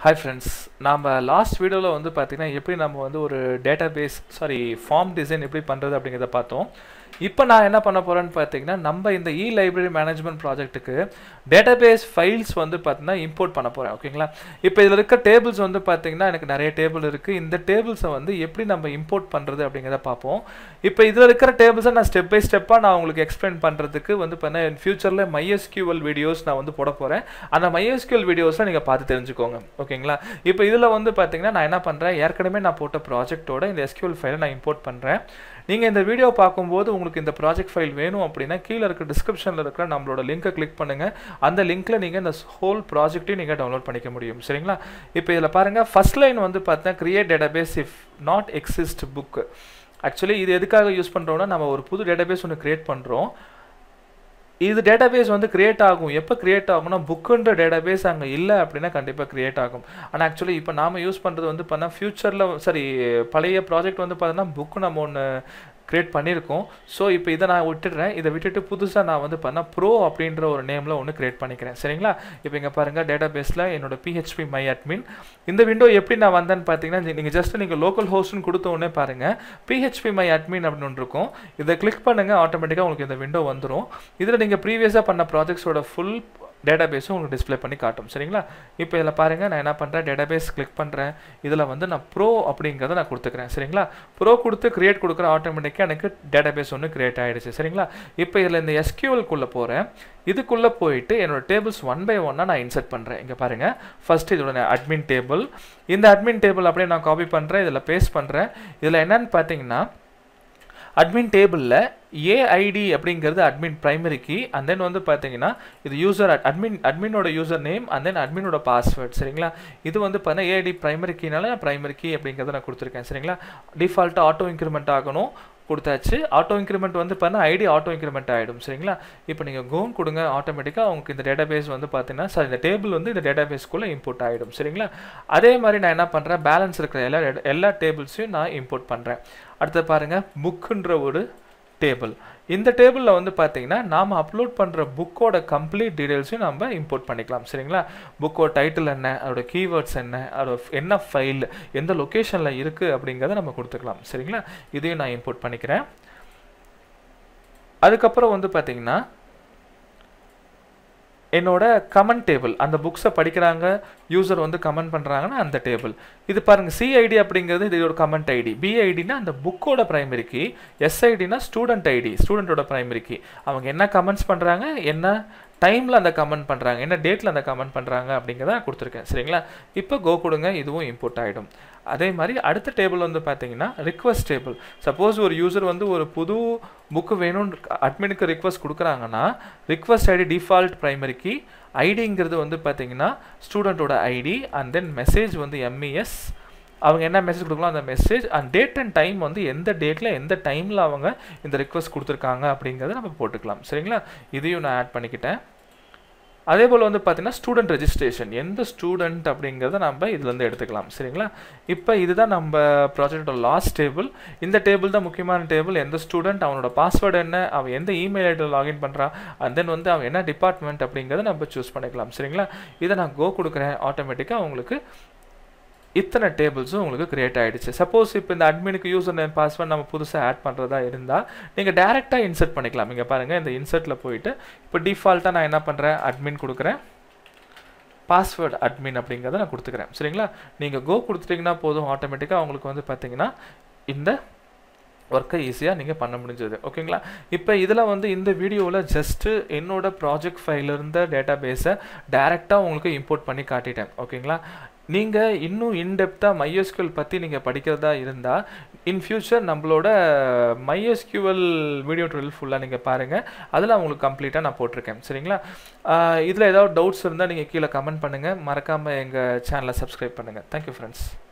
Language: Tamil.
ஹாய் ஃப்ரெண்ட்ஸ் நாம் லாஸ்ட் வீடியோவில் வந்து பார்த்திங்கன்னா எப்படி நம்ம வந்து ஒரு database sorry form design எப்படி பண்ணுறது அப்படிங்கிறத பார்த்தோம் இப்போ நான் என்ன பண்ண போகிறேன்னு பார்த்தீங்கன்னா நம்ம இந்த இ லைப்ரரி மேனேஜ்மெண்ட் ப்ராஜெக்ட்டுக்கு டேட்டாபேஸ் ஃபைல்ஸ் வந்து பார்த்தீங்கன்னா இம்போர்ட் பண்ண போகிறேன் ஓகேங்களா இப்போ இதில் இருக்க டேபிள்ஸ் வந்து பார்த்தீங்கன்னா எனக்கு நிறைய டேபிள் இருக்குது இந்த டேபிள்ஸை வந்து எப்படி நம்ம இம்போர்ட் பண்ணுறது அப்படிங்கிறத பார்ப்போம் இப்போ இதில் இருக்கிற டேபிள்ஸை நான் ஸ்டெப் பை ஸ்டெப்பாக நான் உங்களுக்கு எக்ஸ்பிளைன் பண்ணுறதுக்கு வந்து பார்த்தீங்கன்னா என் ஃபியூச்சரில் மைஎஸ்கியூஎல் வீடியோஸ் நான் வந்து போட போகிறேன் அந்த மைஎஸ்கியூஎல் வீடியோஸை நீங்கள் பார்த்து தெரிஞ்சுக்கோங்க ஓகேங்களா இப்போ இதில் வந்து பார்த்தீங்கன்னா நான் என்ன பண்ணுறேன் ஏற்கனவே நான் போட்ட ப்ராஜெக்ட்டோட இந்த எஸ்கியூஎல் ஃபைலை நான் இம்போர்ட் பண்ணுறேன் நீங்கள் இந்த வீடியோ பார்க்கும்போது உங்களுக்கு இந்த ப்ராஜெக்ட் ஃபைல் வேணும் அப்படின்னா கீழே இருக்க டிஸ்கிரிப்ஷனில் இருக்கிற நம்மளோட லிங்கை கிளிக் பண்ணுங்கள் அந்த லிங்க்கில் நீங்கள் இந்த ஹோல் ப்ராஜெக்ட்டையும் நீங்கள் டவுன்லோட் பண்ணிக்க முடியும் சரிங்களா இப்போ இதில் பாருங்கள் ஃபஸ்ட் லைன் வந்து பார்த்தீங்கன்னா create database if not exist book actually இது எதுக்காக யூஸ் பண்ணுறோம்னா நம்ம ஒரு புது டேட்டாபேஸ் ஒன்று க்ரியேட் பண்ணுறோம் இது டேட்டாபேஸ் வந்து கிரியேட் ஆகும் எப்போ கிரியேட் ஆகும்னா புக்குன்ற டேட்டாபேஸ் அங்கே இல்லை அப்படின்னா கண்டிப்பாக கிரியேட் ஆகும் ஆனால் ஆக்சுவலி இப்போ நாம் யூஸ் பண்ணுறது வந்து பார்த்தா ஃபியூச்சரில் சரி பழைய ப்ராஜெக்ட் வந்து பார்த்தோன்னா புக்கு நம்ம ஒன்று க்ரியேட் பண்ணியிருக்கோம் ஸோ இப்போ இதை நான் விட்டுடுறேன் இதை விட்டுட்டு புதுசாக நான் வந்து பண்ண ப்ரோ அப்படின்ற ஒரு நேமில் ஒன்று க்ரியேட் பண்ணிக்கிறேன் சரிங்களா இப்போ இங்கே பாருங்கள் டேட்டா பேஸில் என்னோட பிஹெச்பி மை அட்மின் இந்த விண்டோ எப்படி நான் வந்தேன்னு பார்த்தீங்கன்னா நீங்கள் ஜஸ்ட் நீங்கள் லோக்கல் ஹோஸ்ட்னு கொடுத்த உடனே பாருங்கள் பிஹெச்பி மை அட்மின் அப்படின்னு ஒன்று இருக்கும் இதை கிளிக் பண்ணுங்கள் ஆட்டோமேட்டிக்காக உங்களுக்கு இந்த விண்டோ வந்துடும் இதில் நீங்கள் ப்ரீவியஸாக பண்ண ப்ராஜெக்ட்ஸோட ஃபுல் டேட்டா பேஸும் உங்களுக்கு டிஸ்பிளே பண்ணி காட்டும் சரிங்களா இப்போ இதில் பாருங்கள் நான் என்ன பண்ணுறேன் டேட்டா பேஸ் கிளிக் பண்ணுறேன் இதில் வந்து நான் ப்ரோ அப்படிங்கிறத நான் கொடுத்துக்கிறேன் சரிங்களா ப்ரோ கொடுத்து கிரியேட் கொடுக்குற ஆட்டோமேட்டிக்காக எனக்கு டேட்டா பேஸ் ஒன்று கிரியேட் ஆகிடுச்சு சரிங்களா இப்போ இதில் இந்த எஸ்கியூஎல்குள்ளே போகிறேன் இதுக்குள்ளே போயிட்டு என்னோட டேபிள்ஸ் ஒன் பை ஒன்னாக நான் இன்சர்ட் பண்ணுறேன் இங்கே பாருங்கள் ஃபஸ்ட் இதோட அட்மின் டேபிள் இந்த அட்மின் டேபிள் அப்படியே நான் காப்பி பண்ணுறேன் இதில் பேஸ்ட் பண்ணுறேன் இதில் என்னன்னு பார்த்தீங்கன்னா அட்மின் டேபிளில் ஏஐடி அப்படிங்கிறது admin primary key and then வந்து பார்த்தீங்கன்னா இது யூசர் அட்மின் அட்மினோட யூசர் நேம் அண்ட் தென் அட்மினோட பாஸ்வேர்ட் சரிங்களா இது வந்து பார்த்தீங்கன்னா ஏஐடி ப்ரைமரி கீனால நான் ப்ரைமரி கீ அப்படிங்கிறத நான் கொடுத்துருக்கேன் சரிங்களா டிஃபால்ட்டாக ஆட்டோ இன்க்ரிமெண்ட் ஆகணும் கொடுத்தாச்சு ஆட்டோ இன்க்ரிமெண்ட் வந்து பண்ண ஐடி ஆட்டோ இன்க்ரிமெண்ட் ஆகிடும் சரிங்களா இப்போ நீங்கள் கோன் கொடுங்க ஆட்டோமேட்டிக்காக உங்களுக்கு இந்த டேட்டா பேஸ் வந்து பார்த்தீங்கன்னா சார் இந்த டேபிள் வந்து இந்த டேட்டா பேஸ்க்குள்ளே இம்போர்ட் ஆகிடும் சரிங்களா அதே மாதிரி நான் என்ன பண்ணுறேன் பேலன்ஸ் இருக்கிற எல்லா எல்லா டேபிள்ஸையும் நான் இம்போர்ட் பண்ணுறேன் அடுத்து பாருங்கள் புக்குன்ற ஒரு டேபிள் இந்த டேபிளில் வந்து பார்த்தீங்கன்னா நாம் அப்லோட் பண்ணுற புக்கோட கம்ப்ளீட் டீடைல்ஸையும் நம்ம இம்போர்ட் பண்ணிக்கலாம் சரிங்களா புக்கோட டைட்டில் என்ன அதோட கீவேர்ட்ஸ் என்ன அதோட என்ன ஃபைல் எந்த லொக்கேஷனில் இருக்குது அப்படிங்கிறத நம்ம கொடுத்துக்கலாம் சரிங்களா இதையும் நான் இம்போர்ட் பண்ணிக்கிறேன் அதுக்கப்புறம் வந்து பார்த்தீங்கன்னா என்னோட கமெண்ட் டேபிள் அந்த புக்ஸை படிக்கிறாங்க யூசர் வந்து கமெண்ட் பண்ணுறாங்கன்னா அந்த டேபிள் இது பாருங்கள் சிஐடி அப்படிங்கிறது இது ஒரு கமெண்ட் ஐடி பிஐடினா அந்த புக்கோட ப்ரைமரி கீ எஸ்ஐடினா ஸ்டூடெண்ட் ஐடி ஸ்டூடெண்ட்டோட ப்ரைமரி கீ அவங்க என்ன கமெண்ட்ஸ் பண்ணுறாங்க என்ன டைமில் அந்த கமெண்ட் பண்ணுறாங்க என்ன டேட்டில் அந்த கமெண்ட் பண்ணுறாங்க அப்படிங்கிறத நான் கொடுத்துருக்கேன் சரிங்களா இப்போ கோ கொடுங்க இதுவும் இம்போர்ட் ஆகிடும் அதே மாதிரி அடுத்த டேபிள் வந்து பார்த்தீங்கன்னா ரிக்வஸ்ட் டேபிள் சப்போஸ் ஒரு யூசர் வந்து ஒரு புது புக்கு வேணும்னு அட்மினுக்கு ரிக்வஸ்ட் கொடுக்குறாங்கன்னா ரிக்வஸ்ட் ஐடி டிஃபால்ட் ப்ரைமரிக்கு ஐடிங்கிறது வந்து பார்த்தீங்கன்னா ஸ்டூடெண்ட்டோட ஐடி அண்ட் தென் மெசேஜ் வந்து எம்இஎஸ் அவங்க என்ன மெசேஜ் கொடுக்கலாம் அந்த message and date and time வந்து எந்த டேட்டில் எந்த டைமில் அவங்க இந்த ரிக்வஸ்ட் கொடுத்துருக்காங்க அப்படிங்கிறத நம்ம போட்டுக்கலாம் சரிங்களா இதையும் நான் ஆட் பண்ணிக்கிட்டேன் அதே போல் வந்து பார்த்தீங்கன்னா ஸ்டூடெண்ட் ரெஜிஸ்ட்ரேஷன் எந்த ஸ்டூடெண்ட் அப்படிங்கிறத நம்ம இதுலேருந்து எடுத்துக்கலாம் சரிங்களா இப்போ இதுதான் நம்ம ப்ராஜெக்டோட லாஸ்ட் டேபிள் இந்த டேபிள் தான் முக்கியமான டேபிள் எந்த ஸ்டூடெண்ட் அவனோட பாஸ்வேர்டு என்ன அவன் எந்த இமெயில் ஐடியில் லாகின் பண்ணுறான் அண்ட் தென் வந்து அவன் என்ன டிபார்ட்மெண்ட் அப்படிங்கிறத நம்ம சூஸ் பண்ணிக்கலாம் சரிங்களா இதை நான் கோ கொடுக்குறேன் ஆட்டோமேட்டிக்காக அவங்களுக்கு இத்தனை டேபிள்ஸும் உங்களுக்கு கிரியேட் ஆகிடுச்சு சப்போஸ் இப்போ இந்த அட்மினுக்கு யூசர் நேம் பாஸ்வேர்ட் நம்ம புதுசாக ஆட் பண்ணுறதா இருந்தால் நீங்கள் டேரெக்டாக இன்சர்ட் பண்ணிக்கலாம் இங்கே பாருங்கள் இந்த இன்சர்ட்டில் போயிட்டு இப்போ டிஃபால்ட்டாக நான் என்ன பண்ணுறேன் அட்மின் கொடுக்குறேன் பாஸ்வேர்டு அட்மின் அப்படிங்கிறத நான் கொடுத்துக்கிறேன் சரிங்களா நீங்கள் கோ கொடுத்துட்டிங்கன்னா போதும் ஆட்டோமேட்டிக்காக அவங்களுக்கு வந்து பார்த்தீங்கன்னா இந்த ஒர்க்கை ஈஸியாக நீங்கள் பண்ண முடிஞ்சது ஓகேங்களா இப்போ இதில் வந்து இந்த வீடியோவில் ஜஸ்ட்டு என்னோட ப்ராஜெக்ட் ஃபைல் இருந்த டேட்டா பேஸை டேரெக்டாக உங்களுக்கு இம்போர்ட் பண்ணி காட்டிட்டேன் ஓகேங்களா நீங்கள் இன்னும் இன்டெப்த்தாக மைஎஸ்கியூஎல் பற்றி நீங்கள் படிக்கிறதா இருந்தால் இன் ஃபியூச்சர் நம்மளோட மைஎஸ்கியூஎல் வீடியோ டுவெல் ஃபுல்லாக நீங்கள் பாருங்கள் அதில் உங்களுக்கு கம்ப்ளீட்டாக நான் போட்டிருக்கேன் சரிங்களா இதில் ஏதாவது டவுட்ஸ் இருந்தால் நீங்கள் கீழே கமெண்ட் பண்ணுங்கள் மறக்காமல் எங்கள் சேனலை சப்ஸ்கிரைப் பண்ணுங்கள் தேங்க்யூ ஃப்ரெண்ட்ஸ்